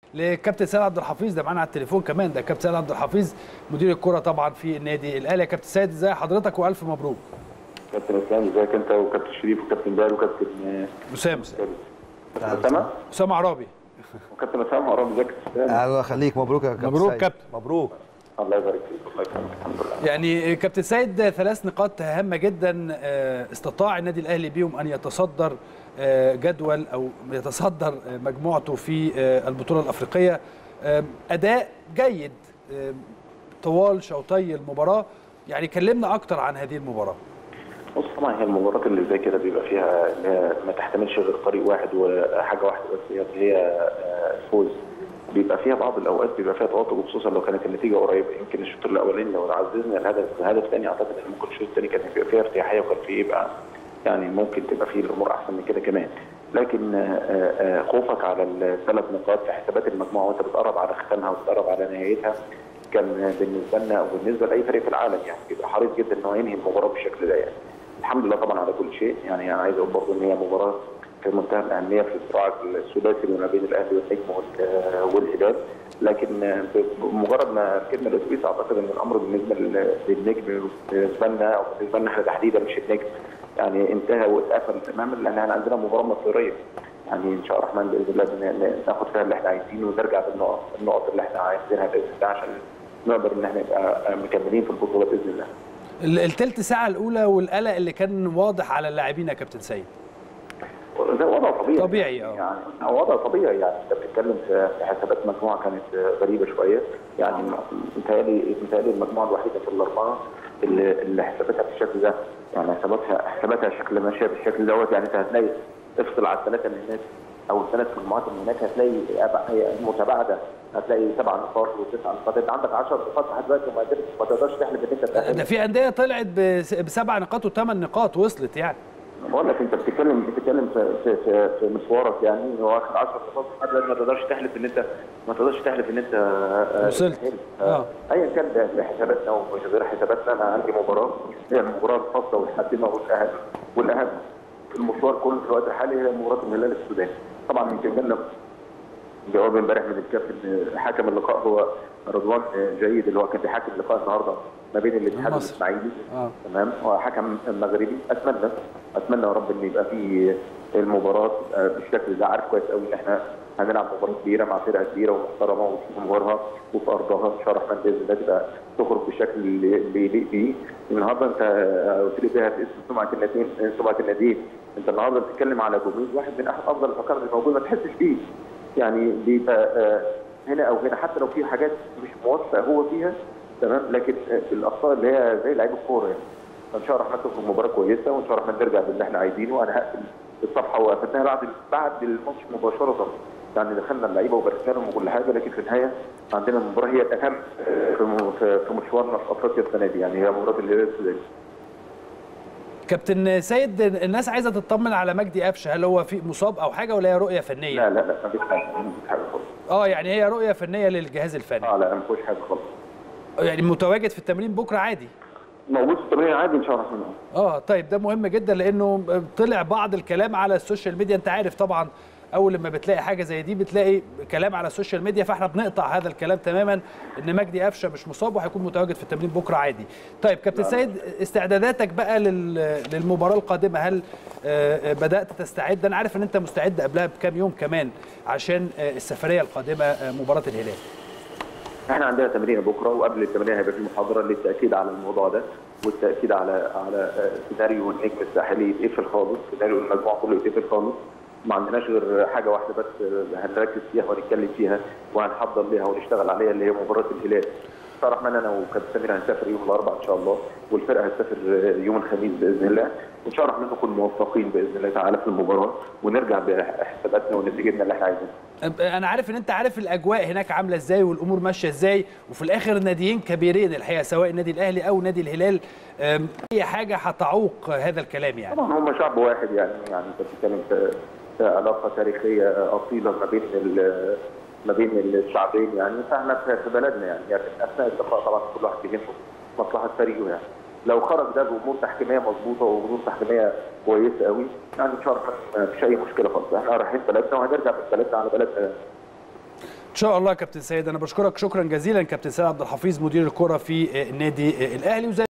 لكابتن سيد عبد الحفيظ ده معانا على التليفون كمان ده كابتن سيد عبد الحفيظ مدير الكره طبعا في النادي الاهلي يا كابتن سيد ازي حضرتك والف مبروك كابتن اسلام ازيك انت وكابتن شريف وكابتن بال وكابتن اسامه اسامه اسامه عرابي وكابتن اسامه قرب ازيك يا اسلام الله يخليك مبروك يا كابتن مبروك سيد. كابتن. مبروك الله يبارك فيك الله يكرمك الحمد لله يعني كابتن سيد ثلاث نقاط هامه جدا آه، استطاع النادي الاهلي بيهم ان يتصدر آه، جدول او يتصدر آه، مجموعته في آه، البطوله الافريقيه آه، اداء جيد آه، طوال شوطي المباراه يعني كلمنا اكتر عن هذه المباراه بص طبعا هي المباريات اللي زي كده بيبقى فيها اللي هي ما تحتملش غير طريق واحد وحاجه واحده بس هي اللي هي آه، الفوز بيبقى فيها بعض الاوقات بيبقى فيها توتر وخصوصا لو كانت النتيجه قريبه يمكن الشوط الاولاني لو عززنا الهدف الهدف الثاني اعتقد ان ممكن الشوط الثاني كان هيبقى فيها ارتياحيه وكان فيه يبقى يعني ممكن تبقى فيه الامور احسن من كده كمان لكن آه، آه، خوفك على الثلاث نقاط في حسابات المجموعه وانت بتقرب على ختامها وبتقرب على نهايتها كان بالنسبه لنا او بالنسبه لاي فريق في العالم يعني بيبقى حريص جدا ان هو ينهي المباراه بالشكل ده يعني الحمد لله طبعا على كل شيء يعني انا عايز اقول برضه ان هي مباراه في منتهى الاهميه في الصراع الثلاثي اللي ما بين الاهلي والنجم وال- والهلال لكن بمجرد ما ركبنا الاتوبيس اعتقد ان الامر بالنسبه لل- للنجم بالنسبه لنا او بالنسبه لنا احنا تحديدا مش النجم يعني انتهى واتقفل تماما لان احنا عندنا مباراه مصيريه يعني ان شاء الله الرحمن باذن الله ن- ن- ناخد فيها اللي احنا عايزينه ونرجع بالنقط النقط اللي احنا عايزينها باذن الله عشان نقدر ان احنا نبقى مكملين في البطوله باذن الله. ال- التلت ساعه الاولى والقلق اللي كان واضح على اللاعبين يا كابتن سيد ده وضع طبيعي طبيعي، اه. يعني وضع طبيعي يعني انت بتتكلم في في حسابات مجموعه كانت غريبه شويه يعني متهيألي متهيألي المجموعه الوحيده في الاربعه اللي, اللي حساباتها بالشكل ده يعني حساباتها حساباتها شكل ماشيه بالشكل دوت يعني انت هتلاقي افصل على الثلاثه اللي هناك او الثلاث مجموعات اللي هناك هتلاقي أبع- متباعده هتلاقي سبع نقاط وتسع نقاط انت عندك 10 نقاط لحد دلوقتي وما قدرتش ما تقدرش تحلف ان انت تأهل. ده في انديه طلعت بس- بسبع نقاط وثمان نقاط وصلت يعني بقول لك انت بتتكلم بتتكلم في في في, في مشوارك يعني هو واخد 10 نقاط لحد دلوقتي ما تقدرش تحلف ان انت ما تقدرش تحلف ان انت آه، وصلت. تأهل. اه. ايا كان ده بحساباتنا ومش غير حساباتنا انا عندي مباراه هي المباراه الخاصه والحاسمه والاهم والاهم في المشوار كله في الوقت الحالي هي مباراه الهلال السوداني طبعا يمكن جالنا جواب امبارح من الكابتن حكم اللقاء هو رضوان جيد اللي هو كان بيحكم اللقاء النهارده ما بين الاتحاد مصر. والاسماعيلي اه. تمام هو حكم مغربي اتمنى اتمنى يا رب ان يبقى في المباراه آه، بالشكل ده عارف كويس قوي ان احنا هنلعب مباراه كبيره مع فرقه كبيره ومحترمه وفي جمهورها وفي ارضها ان شاء الله الرحمن باذن الله تبقى تخرج بالشكل اللي اللي يليق بيه النهارده انت آه، قلت لي فيها اسم سمعه الناديين سمعه الناديين انت النهارده بتتكلم على جمهور واحد من احد افضل الحكام اللي موجود ما تحسش بيه يعني بيبقى آه، هنا او هنا حتى لو في حاجات مش موفق هو فيها تمام لكن آه، الاخطاء اللي هي زي لعيب الكوره يعني فان شاء الله الرحمن تخرج مباراه كويسه وان شاء الله الرحمن نرجع باللي احنا عايزينه وانا هقفل الصفحه وقفلناها بعد بعد الماتش مباشره يعني دخلنا اللعيبه وباركنا لهم وكل حاجه لكن في النهايه عندنا المباراه هي الاهم في م- في في مشوارنا في افريقيا السنه دي يعني هي مباراه الهلال السوداني كابتن سيد الناس عايزه تطمن على مجدي قفشه هل هو في مصاب او حاجه ولا هي رؤيه فنيه لا لا لا ما فيش حاجه ما فيش حاجه خالص اه يعني هي رؤيه فنيه للجهاز الفني اه لا ما فيش حاجه خالص يعني متواجد في التمرين بكره عادي موجود في التمرين عادي ان شاء الله الرحمن اه طيب ده مهم جدا لانه طلع بعض الكلام على السوشيال ميديا انت عارف طبعا اول لما بتلاقي حاجه زي دي بتلاقي كلام على السوشيال ميديا فاحنا بنقطع هذا الكلام تماما ان مجدي قفشه مش مصاب وهيكون متواجد في التمرين بكره عادي طيب كابتن سيد استعداداتك بقى لل- للمباراه القادمه هل آه، بدات تستعد انا عارف ان انت مستعد قبلها بكام يوم كمان عشان آه، السفريه القادمه آه، مباراه الهلال احنا عندنا تمرين بكره وقبل التمرين هيبقى في محاضره للتاكيد على الموضوع ده والتاكيد على على آه، سيناريو النجم الساحلي يتقفل خالص سيناريو المجموعه كله يتقفل خالص ما عندناش غير حاجه واحده بس آه، هنركز فيها ونتكلم فيها وهنحضر ليها ونشتغل عليها اللي هي مباراه الهلال ان شاء الله الرحمن انا وكابتن سمير هنسافر يوم الاربعاء ان شاء الله والفرقه هتسافر آه، يوم الخميس باذن الله وان شاء الله الرحمن نكون موفقين باذن الله تعالى في المباراه ونرجع بحساباتنا ونتيجتنا اللي احنا عايزينها انا عارف ان انت عارف الاجواء هناك عامله ازاي والامور ماشيه ازاي وفي الاخر ناديين كبيرين الحقيقه سواء النادي الاهلي او نادي الهلال أم، اي حاجه هتعوق هذا الكلام يعني طبعا هم شعب واحد يعني يعني انت بتتكلم في في علاقه تاريخيه اصيله ما بين ال- ما بين الشعبين يعني فاحنا في في بلدنا يعني, يعني اثناء اللقاء طبعا كل واحد يهمه مصلحه فريقه يعني لو خرج ده بامور تحكيميه مظبوطه وامور تحكيميه كويسه قوي يعني ان شاء الله ما فيش اي مشكله خالص احنا رايحين بلدنا وهنرجع من بلدنا على بلدنا ان شاء الله كابتن سيد انا بشكرك شكرا جزيلا كابتن سيد عبد الحفيظ مدير الكره في النادي الاهلي وزي